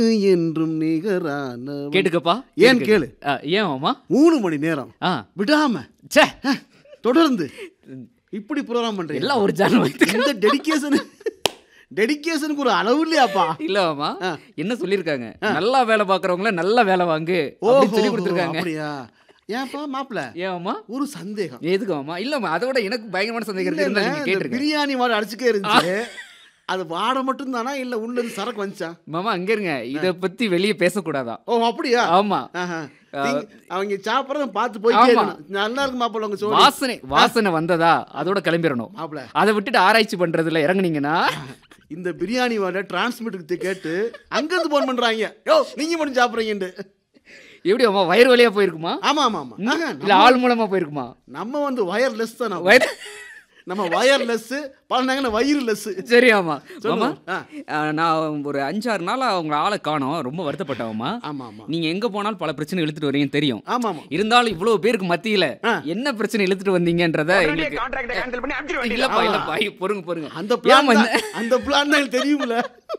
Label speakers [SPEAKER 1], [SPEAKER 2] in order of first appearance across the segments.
[SPEAKER 1] என்றும் நிகரான
[SPEAKER 2] கேட்டுக்கப்பா
[SPEAKER 1] ஏன்
[SPEAKER 2] கேட்டுக்க.
[SPEAKER 1] கேளு.
[SPEAKER 2] ஆ, ஏன் மாமா
[SPEAKER 1] மூணு மணி நேரம்
[SPEAKER 2] ஆ
[SPEAKER 1] விடாம
[SPEAKER 2] ச்சே
[SPEAKER 1] அஹ், தொடர்ந்து இப்படி ப்ரோக்ராம் பண்றீங்க
[SPEAKER 2] எல்லாம் ஒரு ஜான் வைத்து
[SPEAKER 1] இந்த டெடிகேஷன் டெடிகேஷனுக்கு ஒரு அளவு இல்லையாப்பா
[SPEAKER 2] இல்ல மாமா
[SPEAKER 1] ஆ.
[SPEAKER 2] என்ன சொல்லிருக்காங்க நல்லா வேலை பாக்குறவங்கள நல்ல வேலை வாங்கு
[SPEAKER 1] ஓஹோ
[SPEAKER 2] அப்படின்னு சொல்லி கொடுத்துருக்காங்க
[SPEAKER 1] அப்படியா ஏன்ப்பா மாப்பிள
[SPEAKER 2] ஏன் மாமா
[SPEAKER 1] ஒரு சந்தேகம்
[SPEAKER 2] எதுக்கு மாமா இல்ல மாமா அதோட எனக்கு பயங்கரமான சந்தேகம்
[SPEAKER 1] இல்ல,
[SPEAKER 2] இருக்கு இருந்தாலும்
[SPEAKER 1] இல்ல,
[SPEAKER 2] நீங்க
[SPEAKER 1] இந்த
[SPEAKER 2] கேட்டிருக்கேன்
[SPEAKER 1] பிரியாணி மாதிரி அடிச்சுக்கே இருந்துச்சு அது வாட மட்டும் தானா இல்ல உள்ள இருந்து சரக்கு வந்துச்சா
[SPEAKER 2] மாமா அங்க இருங்க இத பத்தி வெளியே பேசக்கூடாதான்
[SPEAKER 1] ஓ அப்படியா
[SPEAKER 2] ஆமா
[SPEAKER 1] ஆஹா. திங்க- அவங்க சாப்பிடறத பார்த்து போயிட்டே
[SPEAKER 2] ஆமா.
[SPEAKER 1] இருக்கணும். நல்லா இருக்கு மாப்பிள்ள உங்க சோறு
[SPEAKER 2] வாசனை வாசனை வந்ததா அதோட கிளம்பிடணும்
[SPEAKER 1] மாப்பிள்ள
[SPEAKER 2] அதை விட்டுட்டு ஆராய்ச்சி பண்றதுல இறங்குனீங்கன்னா
[SPEAKER 1] இந்த பிரியாணி வர டிரான்ஸ்மிட்டருக்கு கேட்டு அங்கிருந்து போன் பண்றாங்க யோ நீங்க மட்டும் சாப்பிடுறீங்கன்னு
[SPEAKER 2] எப்படி மாமா வயிறு வழியா போயிருக்குமா
[SPEAKER 1] ஆமா ஆமா ஆமா ஆஹா,
[SPEAKER 2] இல்ல ஆள் மூலமா போயிருக்குமா
[SPEAKER 1] நம்ம வந்து வயர்லெஸ் தான் நம்ம.
[SPEAKER 2] வயிறு
[SPEAKER 1] நம்ம வயர்லெஸ் பழனாங்க வயிறு லெஸ்
[SPEAKER 2] சரி ஆமா
[SPEAKER 1] சொல்லுங்க.
[SPEAKER 2] மாமா
[SPEAKER 1] ஆ.
[SPEAKER 2] ஆ, நான் ஒரு அஞ்சாறு நாளா அவங்க ஆளை காணோம் ரொம்ப வருத்தப்பட்டவமா
[SPEAKER 1] ஆமா ஆமா
[SPEAKER 2] நீங்க எங்க போனாலும் பல பிரச்சனை இழுத்துட்டு வரீங்கன்னு தெரியும்
[SPEAKER 1] ஆமா ஆமா
[SPEAKER 2] இருந்தாலும் இவ்வளவு பேருக்கு மத்தியில
[SPEAKER 1] ஆ.
[SPEAKER 2] என்ன பிரச்சனை இழுத்துட்டு வந்தீங்கன்றத எங்களுக்கு
[SPEAKER 3] கான்ட்ராக்ட் கேன்சல் பண்ணி அனுப்பிச்சிட வேண்டியது
[SPEAKER 2] இல்லப்பா இல்லப்பா ஐயோ, பொறுங்க பொறுங்க
[SPEAKER 1] அந்த பிளான்
[SPEAKER 2] ஏம்மா இந்த-
[SPEAKER 1] அந்த பிளான் தான் எனக்கு தெரியும்ல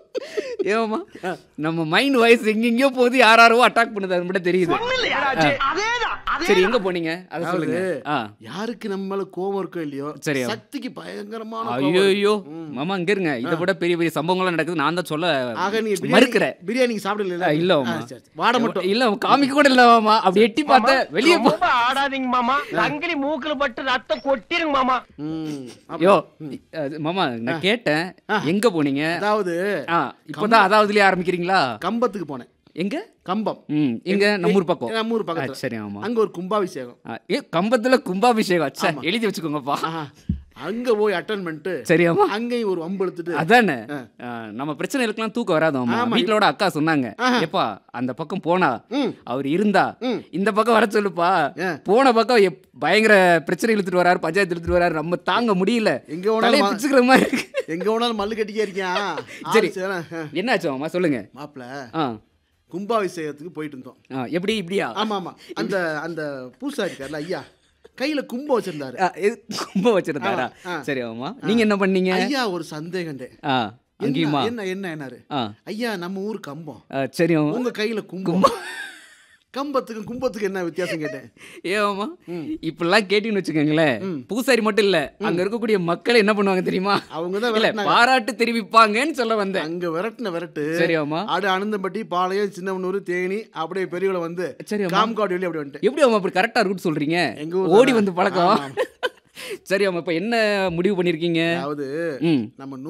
[SPEAKER 2] ஏமா நம்ம மைண்ட் வாய்ஸ் எங்கெங்கயோ போகுது யாராரோ அட்டாக் பண்ணுது அது மட்டும் தெரியுது
[SPEAKER 3] அதேதான் அதே
[SPEAKER 2] சரி எங்க போனீங்க அதை சொல்லுங்க ஆ
[SPEAKER 1] யாருக்கு நம்ம மேல கோவம் இருக்கோ இல்லையோ
[SPEAKER 2] சரியா.
[SPEAKER 1] சக்திக்கு பயங்கரமான கோவம்
[SPEAKER 2] ஐயோ
[SPEAKER 1] இருக்கு.
[SPEAKER 2] ஐயோ மாமா இங்க இருங்க இதை விட பெரிய பெரிய சம்பவங்கள்லாம் நடக்குது நான் தான் சொல்ல
[SPEAKER 1] ஆக நீங்க பிரியாணி
[SPEAKER 2] மறுக்கிறேன்
[SPEAKER 1] பிரியாணி சாப்பிடல
[SPEAKER 2] ஆ, இல்ல மாமா.
[SPEAKER 1] வாட மட்டும்
[SPEAKER 2] இல்ல காமிக்க கூட இல்ல மாமா அப்படி எட்டி பார்த்த வெளியே போ
[SPEAKER 3] ரொம்ப ஆடாதீங்க மாமா சங்கிலி மூக்குல பட்டு ரத்தம் கொட்டிருங்க மாமா
[SPEAKER 1] ம்.
[SPEAKER 2] யோ அது, மாமா நான் கேட்டேன் எங்க போனீங்க
[SPEAKER 1] அதாவது
[SPEAKER 2] ஆ இப்பதான் அதாவதுலயே ஆரம்பிக்கிறீங்களா
[SPEAKER 1] கம்பத்துக்கு போனேன்
[SPEAKER 2] எங்க
[SPEAKER 1] கம்பம்
[SPEAKER 2] ம் எங்க நம்ம ஊர் பக்கம்
[SPEAKER 1] நம்ம ஊர்
[SPEAKER 2] ஆ,
[SPEAKER 1] பக்கத்துல
[SPEAKER 2] சரி ஆமா
[SPEAKER 1] அங்க ஒரு கும்பாபிஷேகம்
[SPEAKER 2] ஆ, ஏ கம்பத்துல கும்பாபிஷேகம் அச்சா எழுதி வச்சுக்கோங்கப்பா
[SPEAKER 1] ஆஹா. அங்க போய் அட்டன் பண்ணிட்டு
[SPEAKER 2] சரி ஆமா
[SPEAKER 1] அங்கேயும் ஒரு வம்பு எடுத்துட்டு
[SPEAKER 2] அதானே ஆ, நம்ம பிரச்சனைகளுக்கெல்லாம் தூக்கம் வராதோமா
[SPEAKER 1] ஆமா.
[SPEAKER 2] வீட்லோட அக்கா சொன்னாங்க எப்பா அந்த பக்கம் போனா
[SPEAKER 1] ம்.
[SPEAKER 2] அவர் இருந்தா
[SPEAKER 1] ம்.
[SPEAKER 2] இந்த பக்கம் வர சொல்லுப்பா
[SPEAKER 1] ஆ.
[SPEAKER 2] போன பக்கம் எப்- பயங்கர பிரச்சனை இழுத்துட்டு வராரு பஞ்சாயத்து இழுத்துட்டு வராரு நம்ம தாங்க முடியல
[SPEAKER 1] எங்க வேணாலும்
[SPEAKER 2] தலையை
[SPEAKER 1] மா-
[SPEAKER 2] பிச்சுக்கிற மாதிரி இருக்கு
[SPEAKER 1] எங்க வேணாலும் மல்லு கட்டிக்கே இருக்கியான்
[SPEAKER 2] சரி.
[SPEAKER 1] சரி
[SPEAKER 2] என்னாச்சு மாமா சொல்லுங்க
[SPEAKER 1] மாப்பிள
[SPEAKER 2] ஆ
[SPEAKER 1] கும்பாபிஷேகத்துக்கு போயிட்டு இருந்தோம்
[SPEAKER 2] ஆ, எப்படி இப்படியா
[SPEAKER 1] ஆமா ஆமா அந்த அந்த பூசா இருக்கார்ல ஐயா கையில கும்பம் வச்சிருந்தாரு
[SPEAKER 2] ஆ, எது- கும்ப வச்சிருந்தாரா
[SPEAKER 1] ஆ.
[SPEAKER 2] சரி ஆமா நீங்க என்ன பண்ணீங்க
[SPEAKER 1] ஐயா ஒரு சந்தேகண்டே
[SPEAKER 2] ஆ
[SPEAKER 1] என்ன
[SPEAKER 2] அங்கேயுமா
[SPEAKER 1] என்ன என்ன என்னாரு
[SPEAKER 2] ஆ
[SPEAKER 1] ஐயா நம்ம ஊர் கம்பம்
[SPEAKER 2] ஆ, சரி ஆமா
[SPEAKER 1] உங்க கையில கும்பம் கம்பத்துக்கும் கும்பத்துக்கு என்ன வித்தியாசம் கேட்டேன்
[SPEAKER 2] ஏமா இப்படிலாம் கேட்டீங்கன்னு வச்சுக்கோங்களேன் பூசாரி மட்டும் இல்ல அங்க இருக்கக்கூடிய மக்கள் என்ன பண்ணுவாங்க தெரியுமா
[SPEAKER 1] அவங்க தான்
[SPEAKER 2] இல்ல
[SPEAKER 1] விரட்டினாங்க.
[SPEAKER 2] பாராட்டு தெரிவிப்பாங்கன்னு சொல்ல வந்தேன்
[SPEAKER 1] அங்க விரட்டின விரட்டு
[SPEAKER 2] சரியாமா
[SPEAKER 1] ஆடு அனந்தம்பட்டி பாளையம் சின்னமனூர் தேனி அப்படியே பெரியவளை வந்து
[SPEAKER 2] சரியாம்மா.
[SPEAKER 1] காம்காடு வெளியே அப்படி வந்துட்டு
[SPEAKER 2] எப்படி அம்மா அப்படி கரெக்டா ரூட் சொல்றீங்க
[SPEAKER 1] எங்க ஊர்
[SPEAKER 2] ஓடி
[SPEAKER 1] தானே?
[SPEAKER 2] வந்து பழக்கம்
[SPEAKER 1] ஆமா,
[SPEAKER 2] சரி அம்மா இப்ப என்ன முடிவு பண்ணிருக்கீங்க
[SPEAKER 1] அதாவது
[SPEAKER 2] ம்
[SPEAKER 1] நம்ம